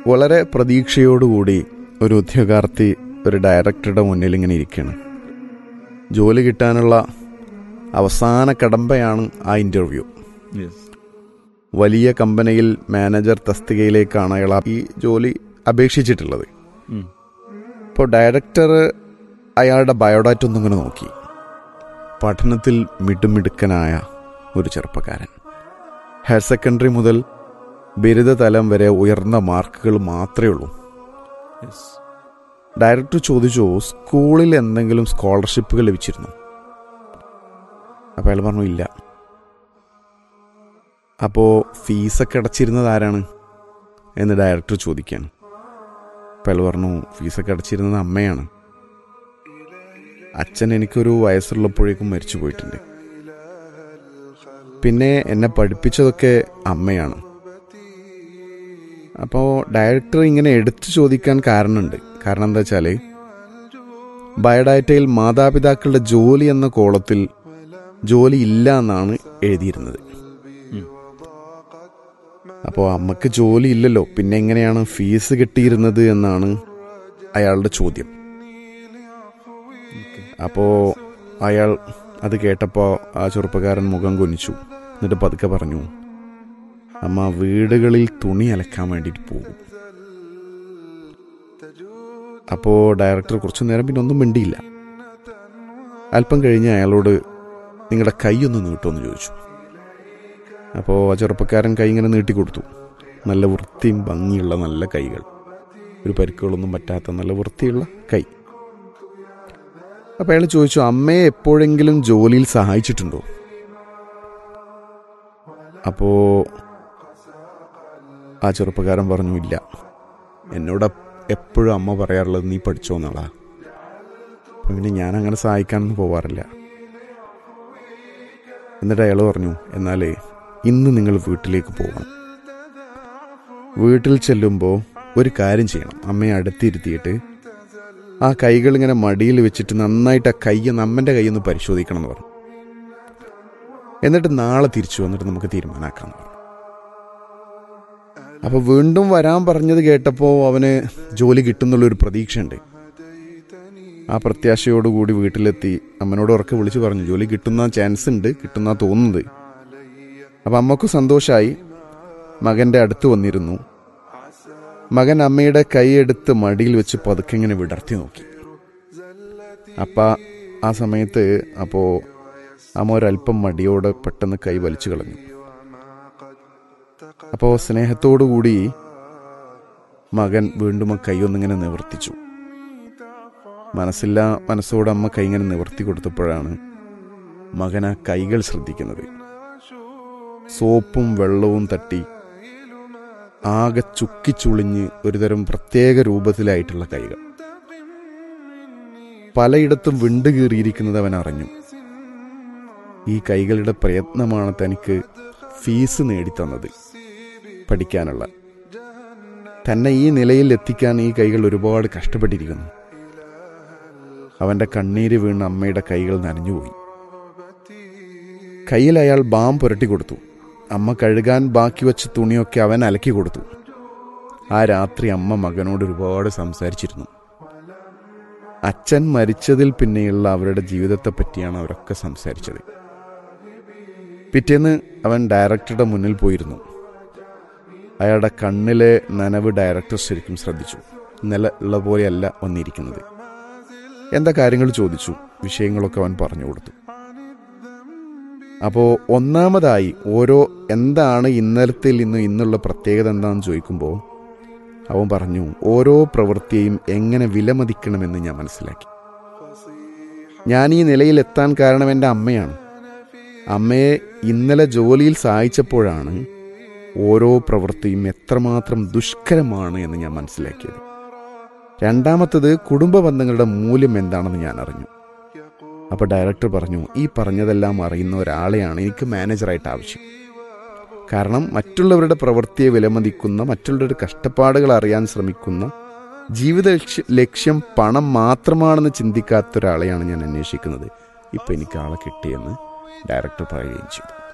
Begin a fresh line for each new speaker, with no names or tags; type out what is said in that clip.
വളരെ പ്രതീക്ഷയോടുകൂടി ഒരു ഉദ്യോഗാർത്ഥി ഒരു ഡയറക്ടറുടെ മുന്നിൽ ഇങ്ങനെ ഇരിക്കുകയാണ് ജോലി കിട്ടാനുള്ള അവസാന കടമ്പയാണ് ആ ഇൻ്റർവ്യൂ വലിയ കമ്പനിയിൽ മാനേജർ തസ്തികയിലേക്കാണ് അയാൾ ആ- ഈ ജോലി അപേക്ഷിച്ചിട്ടുള്ളത് ഇപ്പോൾ ഡയറക്ടർ അയാളുടെ ബയോഡാറ്റ ഒന്നും ഇങ്ങനെ നോക്കി പഠനത്തിൽ മിടുമിടുക്കനായ ഒരു ചെറുപ്പക്കാരൻ ഹയർ സെക്കൻഡറി മുതൽ ബിരുദതലം വരെ ഉയർന്ന മാർക്കുകൾ മാത്രമേ ഉള്ളൂ ഡയറക്ടർ ചോദിച്ചു സ്കൂളിൽ എന്തെങ്കിലും സ്കോളർഷിപ്പുകൾ ലഭിച്ചിരുന്നു അപ്പോൾ അയാൾ പറഞ്ഞു ഇല്ല അപ്പോൾ ഫീസൊക്കെ അടച്ചിരുന്നത് ആരാണ് എന്ന് ഡയറക്ടർ ചോദിക്കുകയാണ് അപ്പോൾ അയാൾ പറഞ്ഞു ഫീസൊക്കെ അടച്ചിരുന്നത് അമ്മയാണ് അച്ഛൻ എനിക്കൊരു വയസ്സുള്ളപ്പോഴേക്കും മരിച്ചു പോയിട്ടുണ്ട് പിന്നെ എന്നെ പഠിപ്പിച്ചതൊക്കെ അമ്മയാണ് അപ്പോൾ ഡയറക്ടർ ഇങ്ങനെ എടുത്തു ചോദിക്കാൻ കാരണമുണ്ട് കാരണം എന്താ വെച്ചാൽ ബയോഡാറ്റയിൽ മാതാപിതാക്കളുടെ ജോലി എന്ന കോളത്തിൽ ജോലി ഇല്ല എന്നാണ് എഴുതിയിരുന്നത് അപ്പോൾ അമ്മക്ക് ജോലി ഇല്ലല്ലോ പിന്നെ എങ്ങനെയാണ് ഫീസ് കിട്ടിയിരുന്നത് എന്നാണ് അയാളുടെ ചോദ്യം അപ്പോൾ അയാൾ അത് കേട്ടപ്പോൾ ആ ചെറുപ്പക്കാരൻ മുഖം കൊനിച്ചു എന്നിട്ട് പതുക്കെ പറഞ്ഞു അമ്മ വീടുകളിൽ തുണി അലക്കാൻ വേണ്ടിയിട്ട് പോകും അപ്പോൾ ഡയറക്ടർ കുറച്ചു നേരം പിന്നെ ഒന്നും മിണ്ടിയില്ല അല്പം കഴിഞ്ഞ് അയാളോട് നിങ്ങളുടെ കൈ ഒന്ന് നീട്ടുമെന്ന് ചോദിച്ചു അപ്പോൾ ആ ചെറുപ്പക്കാരൻ കൈ ഇങ്ങനെ നീട്ടിക്കൊടുത്തു നല്ല വൃത്തിയും ഭംഗിയുള്ള നല്ല കൈകൾ ഒരു പരിക്കുകളൊന്നും പറ്റാത്ത നല്ല വൃത്തിയുള്ള കൈ അപ്പോൾ അയാൾ ചോദിച്ചു അമ്മയെ എപ്പോഴെങ്കിലും ജോലിയിൽ സഹായിച്ചിട്ടുണ്ടോ അപ്പോൾ ആ ചെറുപ്പക്കാരൻ പറഞ്ഞു ഇല്ല എന്നോട് എപ്പോഴും അമ്മ പറയാറുള്ളത് നീ പഠിച്ചോ എന്നാളാ അപ്പം പിന്നെ ഞാൻ അങ്ങനെ സഹായിക്കാനൊന്നും പോവാറില്ല എന്നിട്ട് അയാൾ പറഞ്ഞു എന്നാലേ ഇന്ന് നിങ്ങൾ വീട്ടിലേക്ക് പോകണം വീട്ടിൽ ചെല്ലുമ്പോൾ ഒരു കാര്യം ചെയ്യണം അമ്മയെ അടുത്തിരുത്തിയിട്ട് ആ കൈകൾ ഇങ്ങനെ മടിയിൽ വെച്ചിട്ട് നന്നായിട്ട് ആ കൈ ഒന്ന് അമ്മൻ്റെ കൈ ഒന്ന് പരിശോധിക്കണം എന്ന് പറഞ്ഞു എന്നിട്ട് നാളെ തിരിച്ചു വന്നിട്ട് നമുക്ക് തീരുമാനമാക്കാം എന്ന് പറഞ്ഞു അപ്പോൾ വീണ്ടും വരാൻ പറഞ്ഞത് കേട്ടപ്പോൾ അവന് ജോലി കിട്ടുന്നുള്ളൊരു പ്രതീക്ഷയുണ്ട് ആ പ്രത്യാശയോടുകൂടി വീട്ടിലെത്തി അമ്മനോട് ഉറക്കെ വിളിച്ചു പറഞ്ഞു ജോലി കിട്ടുന്ന ചാൻസ് ഉണ്ട് കിട്ടുന്ന തോന്നുന്നത് അപ്പം അമ്മക്ക് സന്തോഷമായി മകൻ്റെ അടുത്ത് വന്നിരുന്നു മകൻ അമ്മയുടെ കൈയെടുത്ത് മടിയിൽ വെച്ച് പതുക്കെ ഇങ്ങനെ വിടർത്തി നോക്കി അപ്പ ആ സമയത്ത് അപ്പോൾ അമ്മ ഒരല്പം മടിയോടെ പെട്ടെന്ന് കൈ വലിച്ചു കളഞ്ഞു അപ്പോൾ സ്നേഹത്തോടുകൂടി മകൻ വീണ്ടും ആ കൈ ഒന്നിങ്ങനെ നിവർത്തിച്ചു മനസ്സില്ല മനസ്സോടെ അമ്മ കൈ ഇങ്ങനെ നിവർത്തി കൊടുത്തപ്പോഴാണ് മകൻ ആ കൈകൾ ശ്രദ്ധിക്കുന്നത് സോപ്പും വെള്ളവും തട്ടി ആകെ ചുക്കിച്ചുളിഞ്ഞ് ഒരുതരം പ്രത്യേക രൂപത്തിലായിട്ടുള്ള കൈകൾ പലയിടത്തും വിണ്ടുകീറിയിരിക്കുന്നത് അവൻ അറിഞ്ഞു ഈ കൈകളുടെ പ്രയത്നമാണ് തനിക്ക് ഫീസ് നേടിത്തന്നത് പഠിക്കാനുള്ള തന്നെ ഈ നിലയിൽ എത്തിക്കാൻ ഈ കൈകൾ ഒരുപാട് കഷ്ടപ്പെട്ടിരിക്കുന്നു അവന്റെ കണ്ണീര് വീണ് അമ്മയുടെ കൈകൾ നനഞ്ഞുപോയി കയ്യിൽ അയാൾ ബാം പുരട്ടി കൊടുത്തു അമ്മ കഴുകാൻ ബാക്കി വെച്ച തുണിയൊക്കെ അവൻ അലക്കി കൊടുത്തു ആ രാത്രി അമ്മ മകനോട് ഒരുപാട് സംസാരിച്ചിരുന്നു അച്ഛൻ മരിച്ചതിൽ പിന്നെയുള്ള അവരുടെ ജീവിതത്തെ പറ്റിയാണ് അവരൊക്കെ സംസാരിച്ചത് പിറ്റേന്ന് അവൻ ഡയറക്ടറുടെ മുന്നിൽ പോയിരുന്നു അയാളുടെ കണ്ണിലെ നനവ് ഡയറക്ടർ ശരിക്കും ശ്രദ്ധിച്ചു ഇന്നലെ ഉള്ള പോലെയല്ല വന്നിരിക്കുന്നത് എന്താ കാര്യങ്ങൾ ചോദിച്ചു വിഷയങ്ങളൊക്കെ അവൻ പറഞ്ഞു കൊടുത്തു അപ്പോൾ ഒന്നാമതായി ഓരോ എന്താണ് ഇന്നലത്തിൽ ഇന്ന് ഇന്നുള്ള പ്രത്യേകത എന്താണെന്ന് ചോദിക്കുമ്പോൾ അവൻ പറഞ്ഞു ഓരോ പ്രവൃത്തിയെയും എങ്ങനെ വിലമതിക്കണമെന്ന് ഞാൻ മനസ്സിലാക്കി ഞാൻ ഈ നിലയിൽ എത്താൻ കാരണം എൻ്റെ അമ്മയാണ് അമ്മയെ ഇന്നലെ ജോലിയിൽ സഹായിച്ചപ്പോഴാണ് ഓരോ പ്രവൃത്തിയും എത്രമാത്രം ദുഷ്കരമാണ് എന്ന് ഞാൻ മനസ്സിലാക്കിയത് രണ്ടാമത്തത് കുടുംബ ബന്ധങ്ങളുടെ മൂല്യം എന്താണെന്ന് ഞാൻ അറിഞ്ഞു അപ്പോൾ ഡയറക്ടർ പറഞ്ഞു ഈ പറഞ്ഞതെല്ലാം അറിയുന്ന ഒരാളെയാണ് എനിക്ക് മാനേജറായിട്ട് ആവശ്യം കാരണം മറ്റുള്ളവരുടെ പ്രവൃത്തിയെ വിലമതിക്കുന്ന മറ്റുള്ളവരുടെ കഷ്ടപ്പാടുകൾ അറിയാൻ ശ്രമിക്കുന്ന ജീവിത ലക്ഷ്യ- ലക്ഷ്യം പണം മാത്രമാണെന്ന് ചിന്തിക്കാത്ത ഒരാളെയാണ് ഞാൻ അന്വേഷിക്കുന്നത് ഇപ്പം എനിക്ക് ആളെ കിട്ടിയെന്ന് ഡയറക്ടർ പറയുകയും ചെയ്തു